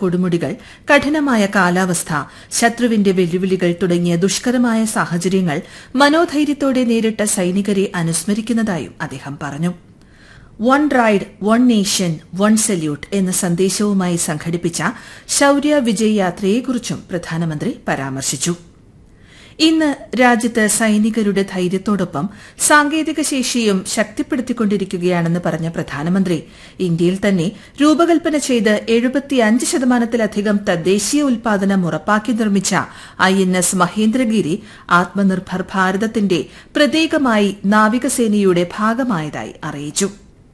കൊടുമുടികൾ കഠിനമായ കാലാവസ്ഥ ശത്രുവിന്റെ വെല്ലുവിളികൾ തുടങ്ങിയ ദുഷ്കരമായ സാഹചര്യങ്ങൾ മനോധൈര്യത്തോടെ നേരിട്ട സൈനികരെ അനുസ്മരിക്കുന്നതായും അദ്ദേഹം പറഞ്ഞു one ride one nation one salute എന്ന സന്ദേശവുമായി സംഘടിപ്പിച്ച ശൌര്യ വിജയ് യാത്രയെക്കുറിച്ചും പ്രധാനമന്ത്രി പരാമർശിച്ചു ഇന്ന് രാജ്യത്ത് സൈനികരുടെ ധൈര്യത്തോടൊപ്പം സാങ്കേതിക ശേഷിയും ശക്തിപ്പെടുത്തിക്കൊണ്ടിരിക്കുകയാണെന്ന് പറഞ്ഞ പ്രധാനമന്ത്രി ഇന്ത്യയിൽ തന്നെ രൂപകൽപ്പന ചെയ്ത് എഴുപത്തിയഞ്ച് ശതമാനത്തിലധികം തദ്ദേശീയ ഉൽപാദനം ഉറപ്പാക്കി നിർമ്മിച്ച I N S Mahendragiri Atmanirbhar ഭാരതത്തിന്റെ പ്രതീകമായി നാവികസേനയുടെ ഭാഗമായതായി അറിയിച്ചു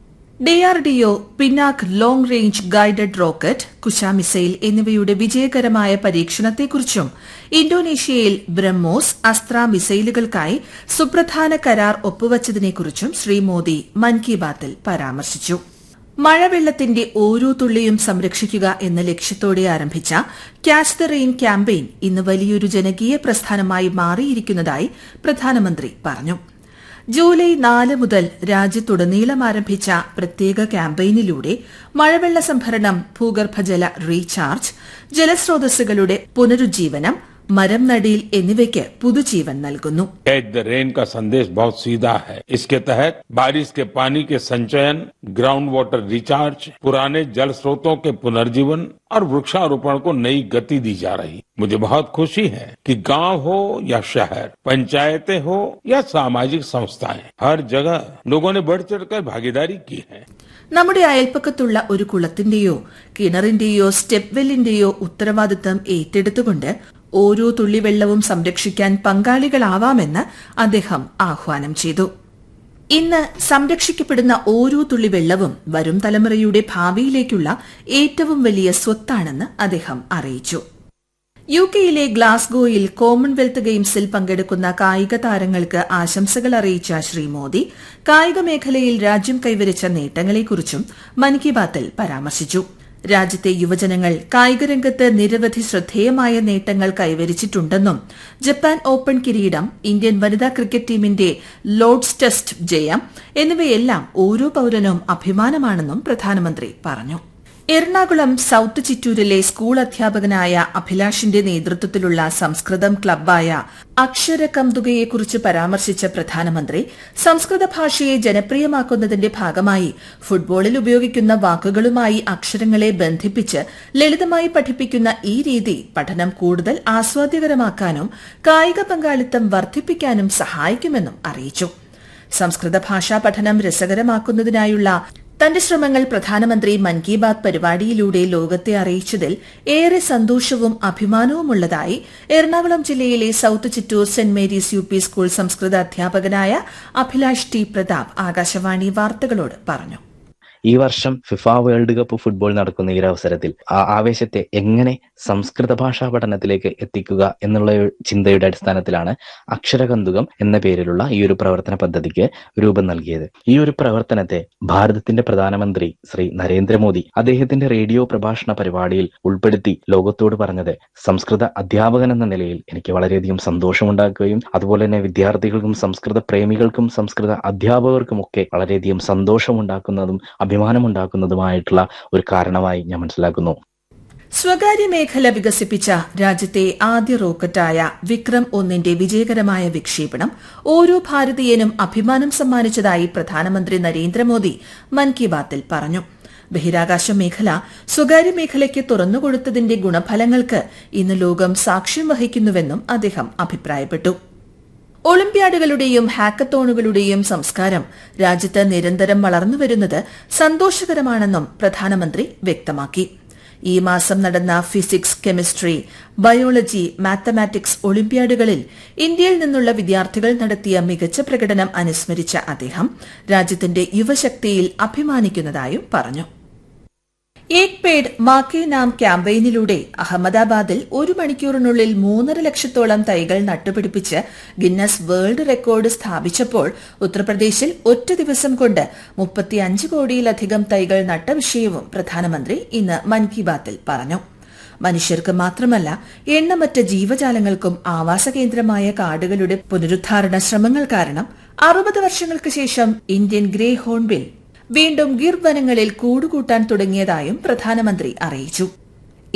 DRDO Pinaka long range guided rocket Kusha missile എന്നിവയുടെ വിജയകരമായ പരീക്ഷണത്തെക്കുറിച്ചും ഇന്തോനേഷ്യയിൽ ബ്രഹ്മോസ് അസ്ത്ര മിസൈലുകൾക്കായി സുപ്രധാന കരാർ ഒപ്പുവച്ചതിനെക്കുറിച്ചും ശ്രീ മോദി മൻ കി ബാത്തിൽ പരാമർശിച്ചു മഴവെള്ളത്തിന്റെ ഓരോ തുള്ളിയും സംരക്ഷിക്കുക എന്ന ലക്ഷ്യത്തോടെ ആരംഭിച്ച ക്യാച്ച് ദ റെയിൻ ക്യാമ്പയിൻ ഇന്ന് വലിയൊരു ജനകീയ പ്രസ്ഥാനമായി മാറിയിരിക്കുന്നതായി പ്രധാനമന്ത്രി പറഞ്ഞു ജൂലൈ നാല് മുതൽ രാജ്യത്തുടനീളം ആരംഭിച്ച പ്രത്യേക ക്യാമ്പയിനിലൂടെ മഴവെള്ള സംഭരണം ഭൂഗർഭജല റീചാർജ് ജലസ്രോതസ്സുകളുടെ പുനരുജ്ജീവനം മരം നടീൽ എന്നിവയ്ക്ക് പുതുജീവൻ നൽകുന്നു कैच द रेन का संदेश बहुत सीधा है इसके तहत बारिश के पानी के संचयन ग्राउंड वाटर रिचार्ज पुराने जल स्रोतों के पुनर्जीवन और वृक्षारोपण को नई गति दी जा रही मुझे बहुत खुशी है कि गांव हो या शहर पंचायतें हो या सामाजिक संस्थाएं हर जगह लोगों ने बढ़ चढ़कर भागीदारी की है നമ്മുടെ അയൽപ്പക്കത്തുള്ള ഒരു കുളത്തിന്റെയോ കിണറിന്റെയോ സ്റ്റെപ്പ് വെല്ലിന്റെയോ ഉത്തരവാദിത്തം ഏറ്റെടുത്തുകൊണ്ട് ഓരോ തുള്ളിവെള്ളവും സംരക്ഷിക്കാൻ പങ്കാളികളാവാമെന്ന് അദ്ദേഹം ആഹ്വാനം ചെയ്തു ഇന്ന് സംരക്ഷിക്കപ്പെടുന്ന ഓരോ തുള്ളി വെള്ളവും വരും തലമുറയുടെ ഭാവിയിലേക്കുള്ള ഏറ്റവും വലിയ സ്വത്താണെന്ന് അദ്ദേഹം അറിയിച്ചു യു കെയിലെ ഗ്ലാസ്ഗോയിൽ കോമൺവെൽത്ത് ഗെയിംസിൽ പങ്കെടുക്കുന്ന കായിക താരങ്ങൾക്ക് ആശംസകൾ അറിയിച്ച ശ്രീ മോദി കായിക മേഖലയിൽ രാജ്യം കൈവരിച്ച നേട്ടങ്ങളെക്കുറിച്ചും മൻ കി ബാത്തിൽ പരാമർശിച്ചു രാജ്യത്തെ യുവജനങ്ങൾ കായികരംഗത്ത് നിരവധി ശ്രദ്ധേയമായ നേട്ടങ്ങൾ കൈവരിച്ചിട്ടുണ്ടെന്നും ജപ്പാൻ ഓപ്പൺ കിരീടം ഇന്ത്യൻ വനിതാ ക്രിക്കറ്റ് ടീമിന്റെ ലോർഡ്സ് ടെസ്റ്റ് ജയം എന്നിവയെല്ലാം ഓരോ പൌരനും അഭിമാനമാണെന്നും പ്രധാനമന്ത്രി പറഞ്ഞു എറണാകുളം സൌത്ത് ചിറ്റൂരിലെ സ്കൂൾ അധ്യാപകനായ അഭിലാഷിന്റെ നേതൃത്വത്തിലുള്ള സംസ്കൃതം ക്ലബ്ബായ അക്ഷര കന്തുകയെക്കുറിച്ച് പരാമർശിച്ച പ്രധാനമന്ത്രി സംസ്കൃത ഭാഷയെ ജനപ്രിയമാക്കുന്നതിന്റെ ഭാഗമായി ഫുട്ബോളിൽ ഉപയോഗിക്കുന്ന വാക്കുകളുമായി അക്ഷരങ്ങളെ ബന്ധിപ്പിച്ച് ലളിതമായി പഠിപ്പിക്കുന്ന ഈ രീതി പഠനം കൂടുതൽ ആസ്വാദ്യകരമാക്കാനും കായിക പങ്കാളിത്തം വർദ്ധിപ്പിക്കാനും സഹായിക്കുമെന്നും അറിയിച്ചു സംസ്കൃത ഭാഷാ പഠനം രസകരമാക്കുന്നതിനായുള്ള തന്റെ ശ്രമങ്ങൾ പ്രധാനമന്ത്രി മൻ കി ബാത് പരിപാടിയിലൂടെ ലോകത്തെ അറിയിച്ചതിൽ ഏറെ സന്തോഷവും അഭിമാനവുമുള്ളതായി എറണാകുളം ജില്ലയിലെ south Chittoor saint Mary's U P school സംസ്കൃത അധ്യാപകനായ അഭിലാഷ് ടി പ്രതാപ് ആകാശവാണി വാർത്തകളോട് പറഞ്ഞു ഈ വർഷം ഫിഫ വേൾഡ് കപ്പ് ഫുട്ബോൾ നടക്കുന്ന ഈ ഒരു അവസരത്തിൽ ആ ആവേശത്തെ എങ്ങനെ സംസ്കൃത ഭാഷാ പഠനത്തിലേക്ക് എത്തിക്കുക എന്നുള്ള ഒരു ചിന്തയുടെ അടിസ്ഥാനത്തിലാണ് അക്ഷരകന്തുകം എന്ന പേരിലുള്ള ഈ ഒരു പ്രവർത്തന പദ്ധതിക്ക് രൂപം നൽകിയത് ഈ ഒരു പ്രവർത്തനത്തെ ഭാരതത്തിന്റെ പ്രധാനമന്ത്രി ശ്രീ നരേന്ദ്രമോദി അദ്ദേഹത്തിന്റെ റേഡിയോ പ്രഭാഷണ പരിപാടിയിൽ ഉൾപ്പെടുത്തി ലോകത്തോട് പറഞ്ഞത് സംസ്കൃത അധ്യാപകൻ എന്ന നിലയിൽ എനിക്ക് വളരെയധികം സന്തോഷമുണ്ടാക്കുകയും അതുപോലെ തന്നെ വിദ്യാർത്ഥികൾക്കും സംസ്കൃത പ്രേമികൾക്കും സംസ്കൃത അധ്യാപകർക്കും ഒക്കെ വളരെയധികം സന്തോഷമുണ്ടാക്കുന്നതും അഭിമാനമുണ്ടാക്കുന്നതുമായിട്ടുള്ള ഒരു കാരണമായി ഞാൻ മനസ്സിലാക്കുന്നു സ്വകാര്യ മേഖല വികസിപ്പിച്ച രാജ്യത്തെ ആദ്യ റോക്കറ്റായ വിക്രം ഒന്നിന്റെ വിജയകരമായ വിക്ഷേപണം ഓരോ ഭാരതീയനും അഭിമാനം സമ്മാനിച്ചതായി പ്രധാനമന്ത്രി നരേന്ദ്രമോദി മൻ കി ബാത്തിൽ പറഞ്ഞു ബഹിരാകാശ മേഖല സ്വകാര്യ മേഖലയ്ക്ക് തുറന്നുകൊടുത്തതിന്റെ ഗുണഫലങ്ങൾക്ക് ഇന്ന് ലോകം സാക്ഷ്യം വഹിക്കുന്നുവെന്നും അദ്ദേഹം അഭിപ്രായപ്പെട്ടു ഒളിമ്പ്യാഡുകളുടെയും ഹാക്കത്തോണുകളുടെയും സംസ്കാരം രാജ്യത്ത് നിരന്തരം വളർന്നുവരുന്നത് സന്തോഷകരമാണെന്നും പ്രധാനമന്ത്രി വ്യക്തമാക്കി ഈ മാസം നടന്ന ഫിസിക്സ് കെമിസ്ട്രി ബയോളജി മാത്തമാറ്റിക്സ് ഒളിമ്പ്യാഡുകളിൽ ഇന്ത്യയിൽ നിന്നുള്ള വിദ്യാർത്ഥികൾ നടത്തിയ മികച്ച പ്രകടനം അനുസ്മരിച്ച അദ്ദേഹം രാജ്യത്തിന്റെ യുവശക്തിയിൽ അഭിമാനിക്കുന്നതായും പറഞ്ഞു ഏക് പേഡ് മാക്കേ നാം ക്യാമ്പയിനിലൂടെ അഹമ്മദാബാദിൽ ഒരു മണിക്കൂറിനുള്ളിൽ മൂന്നര ലക്ഷത്തോളം തൈകൾ നട്ടുപിടിപ്പിച്ച് ഗിന്നസ് വേൾഡ് റെക്കോർഡ് സ്ഥാപിച്ചപ്പോൾ ഉത്തർപ്രദേശിൽ ഒറ്റ ദിവസം കൊണ്ട് മുപ്പത്തിയഞ്ച് കോടിയിലധികം തൈകൾ നട്ട വിഷയവും പ്രധാനമന്ത്രി ഇന്ന് മൻ കി ബാത്തിൽ പറഞ്ഞു മനുഷ്യർക്ക് മാത്രമല്ല എണ്ണമറ്റ ജീവജാലങ്ങൾക്കും ആവാസ കേന്ദ്രമായ കാടുകളുടെ പുനരുദ്ധാരണ ശ്രമങ്ങൾ കാരണം അറുപത് വർഷങ്ങൾക്ക് ശേഷം ഇന്ത്യൻ ഗ്രേ ഹോൺബിൽ വീണ്ടും ഗിർ വനങ്ങളിൽ കൂടുകൂട്ടാൻ തുടങ്ങിയതായും പ്രധാനമന്ത്രി അറിയിച്ചു